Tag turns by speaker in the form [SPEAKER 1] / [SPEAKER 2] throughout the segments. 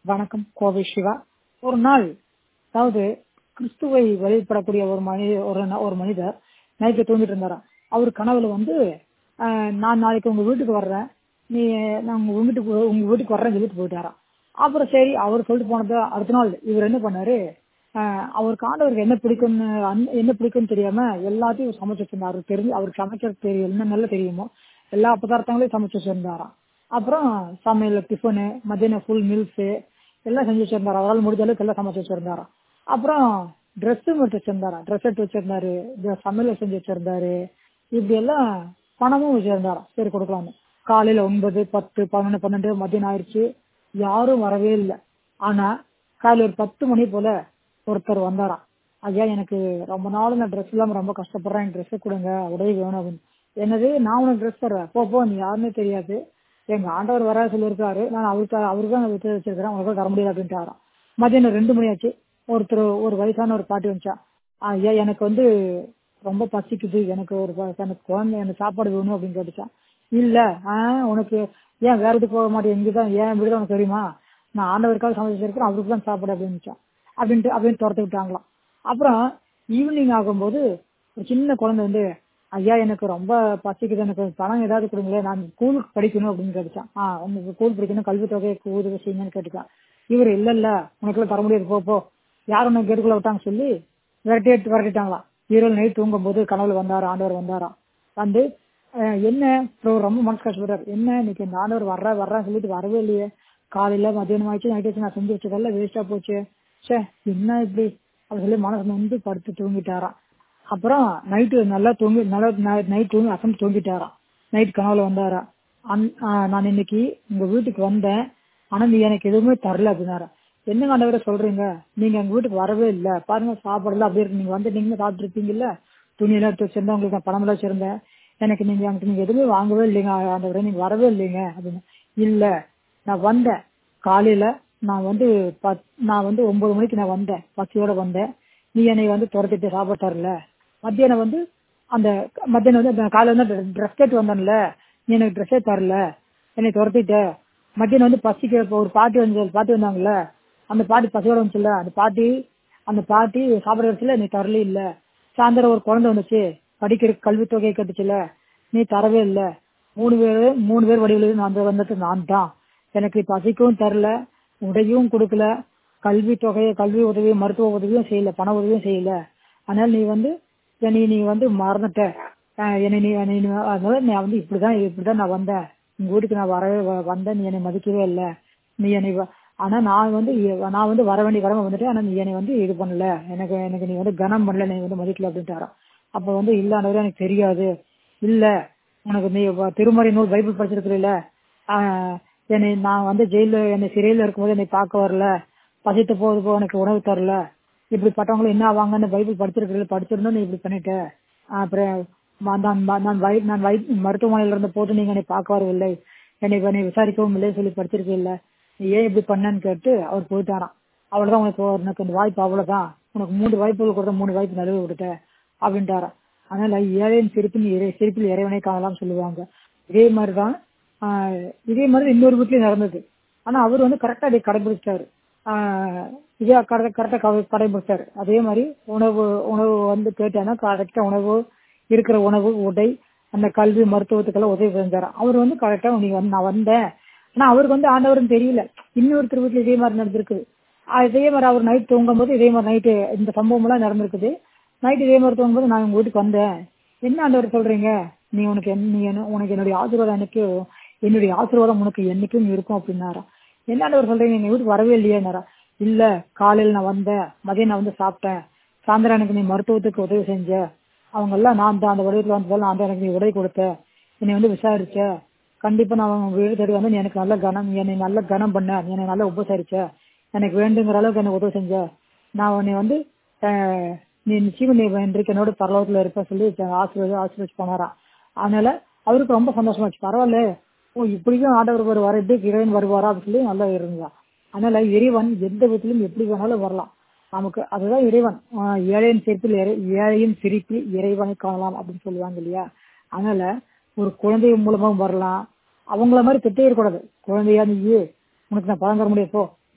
[SPEAKER 1] வணக்கம் கோவை சிவா ஒரு நாள் அதாவது கிறிஸ்துவை வழிபடக்கூடிய ஒரு மனித ஒரு ந- ஒரு மனிதர் நைட்டு தூங்கிட்டு இருந்தாராம் அவர் கனவுல வந்து ஆஹ், நான் நாளைக்கு உங்க வீட்டுக்கு வர்றேன் நீ நான் உங்க வீட்டுக்கு உங்க வீட்டுக்கு வர்றேன்னு சொல்லிட்டு போயிட்டாராம் அப்புறம் சரி அவர் சொல்லிட்டு போனது அடுத்த நாள் இவர் என்ன பண்ணாரு ஆஹ், அவருக்கு ஆண்டவருக்கு என்ன பிடிக்கும்னு அந்த- என்ன பிடிக்கும்னு தெரியாம எல்லாத்தையும் சமைச்சு வச்சிருந்தாரு அவருக்கு தெரிஞ்சு அவருக்கு சமைக்கிறது தெரியும் என்ன நல்லா தெரியுமோ எல்லா பதார்த்தங்களையும் சமைச்சு வச்சிருந்தாராம் அப்புறம் சமையல் டிஃபனு மத்தியானம் ஃபுல் மீல்ஸ் எல்லாம் செஞ்சு வச்சிருந்தாரு அவரால் முடிஞ்ச அளவுக்கு எல்லாம் சமைச்சு வச்சிருந்தாராம் அப்புறம் ட்ரெஸ்ஸும் எடுத்து வச்சிருந்தாராம் ட்ரெஸ் எடுத்து வச்சிருந்தாரு இந்த சமையல் செஞ்சு வச்சிருந்தாரு இப்படி எல்லாம் பணமும் வச்சிருந்தாராம் சரி கொடுக்கலாம்னு காலையில ஒன்பது பத்து பன்னெண்டு பன்னெண்டு மதியம் ஆயிடுச்சு யாரும் வரவே இல்லை ஆனா காலையில ஒரு பத்து மணி போல ஒருத்தர் வந்தாராம் ஐயா எனக்கு ரொம்ப நாள் நான் ட்ரெஸ் இல்லாம ரொம்ப கஷ்டப்படுறேன் எனக்கு ட்ரெஸ் கொடுங்க உதவி வேணும் அப்படின்னு என்னது நான் உனக்கு ட்ரெஸ் தர்றேன் போ போ நீ யாருன்னே தெரியாது எங்க ஆண்டவர் வர சொல்லியிருக்காரு நான் அவருக்கு அவருக்கு தான் விட்டு வச்சிருக்கிறேன் உனக்கு தர முடியாது அப்படின்ட்டாராம் மதியானம் ரெண்டு மணி ஆச்சு ஒருத்தர் ஒரு வயசான ஒரு பாட்டி வந்துச்சா ஐயா எனக்கு வந்து ரொம்ப பசிக்குது எனக்கு ஒரு ப- எனக்கு குழந்தை எனக்கு சாப்பாடு வேணும் அப்படின்னு கேட்டுச்சா இல்ல ஆஹ் உனக்கு ஏன் வேற எதுக்கு போக மாட்டேன் இங்கதான் ஏன் வீடு உனக்கு தெரியுமா நான் ஆண்டவருக்காக சமைச்சு வச்சிருக்கேன் அவருக்கு தான் சாப்பாடு அப்படின்னுச்சா அப்படின்ட்டு அப்படின்னு துரத்து விட்டாங்களாம் அப்புறம் ஈவினிங் ஆகும்போது ஒரு சின்ன குழந்தை வந்து ஐயா எனக்கு ரொம்ப பசிக்குது எனக்கு பணம் ஏதாவது கொடுங்களேன் நான் ஸ்கூலுக்கு படிக்கணும் அப்படின்னு கேட்டுச்சான் ஆ உங்களுக்கு ஸ்கூல் படிக்கணும் கல்வி தொகையை உதவி செய்யுங்கன்னு கேட்டுச்சான் இவர் இல்ல இல்ல உனக்குலாம் தர முடியாது போ போ யாரும் உனக்கு கேட்டுக்குள்ள விட்டாங்க சொல்லி விரட்டி எடுத்து விரட்டிட்டாங்களாம் இரவு நைட் தூங்கும் போது கனவுல வந்தாரு ஆண்டவர் வந்தாராம் வந்து அஹ், என்ன அப்புறம் ரொம்ப மனசு கஷ்டப்படுறாரு என்ன இன்னைக்கு இந்த ஆண்டவர் வர்ற வர்றேன்னு சொல்லிட்டு வரவே இல்லையே காலையில மதியானம் ஆயிடுச்சு நைட் ஆச்சு நான் செஞ்சு வச்சதெல்லாம் வேஸ்டா போச்சு சே என்ன இப்படி அப்படி சொல்லி மனசு வந்து படுத்து தூங்கிட்டாராம் அப்புறம் நைட்டு நல்லா தூங்கி நல்லா நைட் தூங்கி அசந்து தூங்கிட்டாராம் நைட் கனவுல வந்தாரா அன்- ஆ, நான் இன்னைக்கு உங்க வீட்டுக்கு வந்தேன் ஆனா நீ எனக்கு எதுவுமே தரல அப்படின்னாரா என்ன ஆண்டவரை சொல்றீங்க நீங்க எங்க வீட்டுக்கு வரவே இல்ல பாருங்க சாப்பாடுலாம் அப்படியே இருக்கு நீங்க வந்து நீங்க சாப்பிட்டு இருப்பீங்கல்ல துணி எல்லாம் எடுத்து வச்சிருந்தேன் உங்களுக்கு நான் பணம் எல்லாம் வச்சிருந்தேன் எனக்கு நீங்க எனக்கு நீங்க எதுவுமே வாங்கவே இல்லைங்க ஆண்டவரே நீங்க வரவே இல்லைங்க அப்படின்னு இல்ல நான் வந்தேன் காலையில நான் வந்து பத்- நான் வந்து ஒன்பது மணிக்கு நான் வந்தேன் பசியோட வந்தேன் நீ என்னை வந்து துரத்திட்டு சாப்பாடு தரல மத்தியானம் வந்து அந்த மத்தியானம் வந்து அந்த காலையில வந்து ட்ரெஸ் கேட்டு வந்தேன்ல நீ எனக்கு ட்ரெஸ்ஸே தரல என்னை துரத்திட்ட மத்தியானம் வந்து பசிக்க இப்போ ஒரு பாட்டி வந்து பாட்டி வந்தாங்கல்ல அந்த பாட்டி பசியோட வந்துச்சுல்ல அந்த பாட்டி அந்த பாட்டி சாப்பிட வச்சுல நீ தரல இல்ல சாயந்தரம் ஒரு குழந்தை வந்துச்சு படிக்கிற கல்வி தொகையை கட்டுச்சுல நீ தரவே இல்ல மூணு பேரு மூணு பேர் வடிவில் நான் வந்தது நான் தான் எனக்கு பசிக்கவும் தரல உடையும் கொடுக்கல கல்வி தொகையை கல்வி உதவி மருத்துவ உதவியும் செய்யல பண உதவியும் செய்யல அதனால நீ வந்து என்னை நீ வந்து மறந்துட்ட அஹ் என்னை நீ என்னை நீ அதனால நீ வந்து இப்படிதான் இப்படிதான் நான் வந்தேன் உங்க வீட்டுக்கு நான் வரவே வ- வந்தேன் நீ என்னை மதிக்கவே இல்லை நீ என்னை வ- ஆனா நான் வந்து இ- நான் வந்து வர வேண்டிய கடமை வந்துட்டேன் ஆனா நீ என்னை வந்து இது பண்ணல எனக்கு எனக்கு நீ வந்து கனம் பண்ணல நீ வந்து மதிக்கல அப்படின்ட்டாராம் அப்ப வந்து இல்ல ஆண்டவரே எனக்கு தெரியாது இல்ல உனக்கு நீ வ- திருமறை நூல் பைபிள் படிச்சிருக்கிறீல்ல ஆஹ் என்னை நான் வந்து ஜெயில என்னை சிறையில இருக்கும்போது என்னை பார்க்க வரல பசித்து போகுது போ எனக்கு உணவு தரல இப்படி பட்டவங்களும் என்ன ஆவாங்கன்னு பைபிள் படிச்சிருக்கிறீங்க படிச்சிருந்தோம் நீ இப்படி பண்ணிட்ட அப்புறம் ம- நான் ம- நான் வை நான் வை மருத்துவமனையில இருந்த போது நீங்க என்னை பார்க்க வரவில்லை என்னை என்னை விசாரிக்கவும் இல்லை சொல்லி படிச்சிருக்கீல்ல நீ ஏன் இப்படி பண்ணன்னு கேட்டு அவர் போயிட்டாராம் அவ்வளவுதான் உனக்கு உனக்கு இந்த வாய்ப்பு அவ்வளவுதான் உனக்கு மூணு வாய்ப்புகள் கொடுத்த மூணு வாய்ப்பு நழுவி விட்டுட்ட அப்படின்ட்டாராம் அதனால ஏழையின் சிரிப்பில் இறை சிரிப்பில் இறைவனை காணலாம் சொல்லுவாங்க இதே மாதிரிதான் ஆஹ் இதே மாதிரி இன்னொரு வீட்லயும் நடந்தது ஆனா அவர் வந்து கரெக்டா அதை கடைபிடிச்சாரு ஆஹ் இதே கரெக்டா கடைபிடிச்சாரு அதே மாதிரி உணவு உணவு வந்து கேட்டானா கரெக்டா உணவு இருக்கிற உணவு உடை அந்த கல்வி மருத்துவத்துக்கெல்லாம் உதவி செஞ்சாரு அவர் வந்து கரெக்டா நீங்க வந்து நான் வந்தேன் ஆனா அவருக்கு வந்து ஆண்டவரும் தெரியல இன்னொருத்தர் வீட்டுல இதே மாதிரி நடந்திருக்குது அதே மாதிரி அவர் நைட் தூங்கும் போது இதே மாதிரி நைட்டு இந்த சம்பவம் எல்லாம் நடந்திருக்குது நைட் இதே மாதிரி தூங்கும் போது நான் உங்க வீட்டுக்கு வந்தேன் என்ன ஆண்டவர் சொல்றீங்க நீ உனக்கு என்ன- நீ என்ன- உனக்கு என்னுடைய ஆசீர்வாதம் எனக்கு என்னுடைய ஆசீர்வாதம் உனக்கு என்னைக்கும் இருக்கும் அப்படின்னாரா என்ன ஆண்டவர் சொல்றீங்க எங்க வீட்டுக்கு வரவே இல்லையேனாரா இல்ல காலையில நான் வந்தேன் மதியம் நான் வந்து சாப்பிட்டேன் சாயந்தரம் எனக்கு நீ மருத்துவத்துக்கு உதவி செஞ்ச அவங்க எல்லாம் நான் தான் அந்த வடிவத்தில் வந்ததால நான் தான் எனக்கு நீ உதவி கொடுத்த என்னை வந்து விசாரிச்ச கண்டிப்பா நான் உங்க வீடு தேடி வந்து நீ எனக்கு நல்ல கனம் நீ என்னை நல்ல கனம் பண்ண நீ என்னை நல்லா உபசரிச்ச எனக்கு வேண்டுங்கிற அளவுக்கு எனக்கு உதவி செஞ்ச நான் உன்னை வந்து ஆஹ், நீ நிச்சயம் நீ இன்றைக்கு என்னோட பரலோகத்துல இருப்ப சொல்லி ஆசீர்வாத ஆசீர்வச்சு போனாராம் அதனால அவருக்கு ரொம்ப சந்தோஷமாச்சு பரவாயில்ல ஓ இப்படியும் ஆண்டவர் வருவார் எப்படி இறைவன் வருவாரா அப்படின்னு சொல்லி நல்லா இருந்தா அதனால இறைவன் எந்த விதத்திலும் எப்படி வேணாலும் வரலாம் நமக்கு அதுதான் இறைவன் ஆஹ் ஏழையின் சிரிப்பில் இறை- ஏழையின் சிரிப்பில் இறைவனை காணலாம் அப்படின்னு சொல்லுவாங்க இல்லையா அதனால ஒரு குழந்தை மூலமாவும் வரலாம் அவங்கள மாதிரி திட்டே இருக்கக்கூடாது குழந்தையா நீ உனக்கு நான் பணம் தர முடியாது போ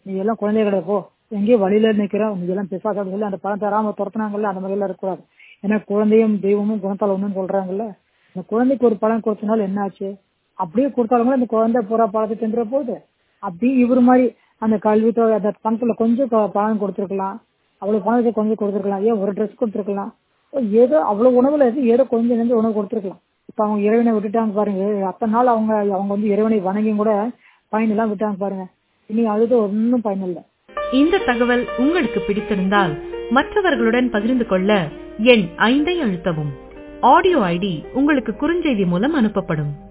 [SPEAKER 1] நீ எல்லாம் குழந்தை கிடையாது போ எங்கேயோ வழியில நிக்கிறோம் நீ எல்லாம் பிசாசு அப்படின்னு சொல்லி அந்த பழம் தராம துரத்துனாங்கல்ல அந்த மாதிரி எல்லாம் இருக்கக்கூடாது ஏன்னா குழந்தையும் தெய்வமும் குணத்தால் ஒண்ணுன்னு சொல்றாங்கல்ல இந்த குழந்தைக்கு ஒரு பழம் கொடுத்தனால என்ன ஆச்சு அப்படியே கொடுத்தாலும் கூட அந்த குழந்தை பூரா பழத்தை தின்ற போகுது அப்படியே இவர் மாதிரி அந்த கல்வி தொகை அந்த பணத்துல கொஞ்சம் க- பணம் கொடுத்துருக்கலாம் அவ்வளவு பணத்தை கொஞ்சம் கொடுத்துருக்கலாம் ஏன் ஒரு ட்ரெஸ் கொடுத்துருக்கலாம் ஏதோ அவ்வளவு உணவுல இருந்து ஏதோ கொஞ்சம் நெஞ்சு உணவு கொடுத்துருக்கலாம் இப்ப அவங்க இறைவனை விட்டுட்டாங்க பாருங்க அத்தனை நாள் அவங்க அவங்க வந்து இறைவனை வணங்கியும் கூட பயன் எல்லாம் விட்டாங்க பாருங்க இனி அது ஒன்னும் பயன் இல்லை
[SPEAKER 2] இந்த தகவல் உங்களுக்கு பிடித்திருந்தால் மற்றவர்களுடன் பகிர்ந்து கொள்ள எண் ஐந்தை அழுத்தவும் ஆடியோ ஐடி உங்களுக்கு குறுஞ்செய்தி மூலம் அனுப்பப்படும்